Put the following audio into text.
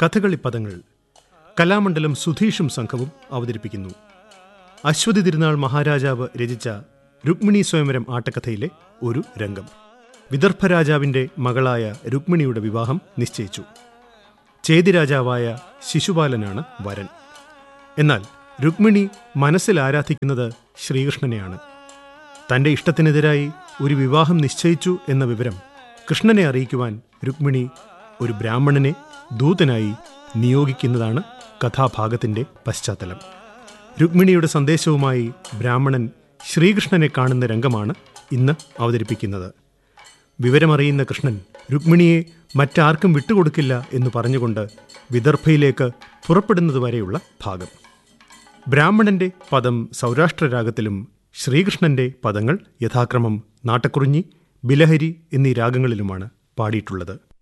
കഥകളി പദങ്ങൾ കലാമണ്ഡലം സുധീഷും സംഘവും അവതരിപ്പിക്കുന്നു അശ്വതി തിരുനാൾ മഹാരാജാവ് രചിച്ച രുക്മിണി സ്വയംവരം ആട്ടക്കഥയിലെ ഒരു രംഗം വിദർഭ രാജാവിന്റെ മകളായ രുക്മിണിയുടെ വിവാഹം നിശ്ചയിച്ചു ചേതിരാജാവായ ശിശുപാലനാണ് വരൻ എന്നാൽ രുക്മിണി മനസ്സിൽ ആരാധിക്കുന്നത് ശ്രീകൃഷ്ണനെയാണ് തന്റെ ഇഷ്ടത്തിനെതിരായി ഒരു വിവാഹം നിശ്ചയിച്ചു എന്ന വിവരം കൃഷ്ണനെ അറിയിക്കുവാൻ രുക്മിണി ഒരു ബ്രാഹ്മണനെ ദൂതനായി നിയോഗിക്കുന്നതാണ് കഥാഭാഗത്തിന്റെ പശ്ചാത്തലം രുക്മിണിയുടെ സന്ദേശവുമായി ബ്രാഹ്മണൻ ശ്രീകൃഷ്ണനെ കാണുന്ന രംഗമാണ് ഇന്ന് അവതരിപ്പിക്കുന്നത് വിവരമറിയുന്ന കൃഷ്ണൻ രുക്മിണിയെ മറ്റാർക്കും വിട്ടുകൊടുക്കില്ല എന്ന് പറഞ്ഞുകൊണ്ട് വിദർഭയിലേക്ക് പുറപ്പെടുന്നതുവരെയുള്ള ഭാഗം ബ്രാഹ്മണന്റെ പദം സൗരാഷ്ട്ര രാഗത്തിലും ശ്രീകൃഷ്ണന്റെ പദങ്ങൾ യഥാക്രമം നാട്ടക്കുറിഞ്ഞി ബിലഹരി എന്നീ രാഗങ്ങളിലുമാണ് പാടിയിട്ടുള്ളത്